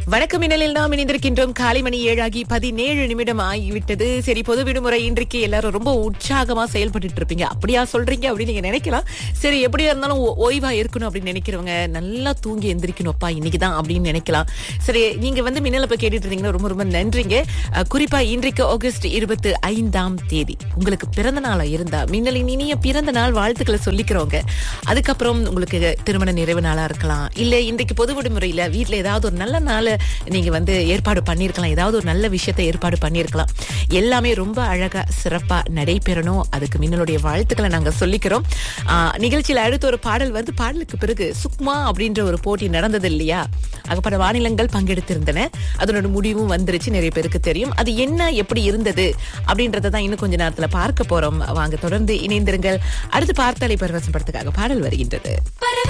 வணக்கம் மின்னலில் நாம் இணைந்திருக்கின்றோம் காலை மணி ஏழாகி பதினேழு நிமிடம் ஆகிவிட்டது சரி பொது விடுமுறை இன்றைக்கு எல்லாரும் ரொம்ப உற்சாகமா செயல்பட்டு இருப்பீங்க அப்படியா சொல்றீங்க அப்படின்னு நீங்க நினைக்கலாம் சரி எப்படியா இருந்தாலும் ஓ- ஓய்வா இருக்கணும் அப்படின்னு நினைக்கிறவங்க நல்லா தூங்கி எந்திரிக்கணும்ப்பா இன்னைக்குதான் அப்படின்னு நினைக்கலாம் சரி நீங்க வந்து மின்னல போய் கேட்டுட்டு இருந்தீங்கன்னா ரொம்ப ரொம்ப நன்றிங்க அஹ், குறிப்பா இன்றைக்கு ஆகஸ்ட் இருபத்தி ஐந்தாம் தேதி உங்களுக்கு பிறந்த நாளா இருந்தா மின்னலின் இனிய பிறந்த நாள் வாழ்த்துக்களை சொல்லிக்கிறவங்க அதுக்கப்புறம் உங்களுக்கு திருமண நிறைவு நாளா இருக்கலாம் இல்ல இன்றைக்கு பொது விடுமுறையில வீட்ல ஏதாவது ஒரு நல்ல நாள் நீங்க வந்து ஏற்பாடு பண்ணிருக்கலாம் ஏதாவது ஒரு நல்ல விஷயத்தை ஏற்பாடு பண்ணிருக்கலாம் எல்லாமே ரொம்ப அழகா சிறப்பா நடைபெறணும் அதுக்கு மின்னலுடைய வாழ்த்துக்களை நாங்க சொல்லிக்கிறோம் ஆஹ், நிகழ்ச்சியில அடுத்த ஒரு பாடல் வந்து பாடலுக்கு பிறகு சுக்மா அப்படின்ற ஒரு போட்டி நடந்தது இல்லையா அகப்பட மாநிலங்கள் பங்கெடுத்திருந்தன அதனோட முடிவும் வந்துருச்சு நிறைய பேருக்கு தெரியும் அது என்ன எப்படி இருந்தது அப்படின்றத தான் இன்னும் கொஞ்ச நேரத்துல பார்க்க போறோம் வாங்க தொடர்ந்து இணைந்திருங்கள் அடுத்து பார்த்தாலை பரவசம் படத்துக்காக பாடல் வருகின்றது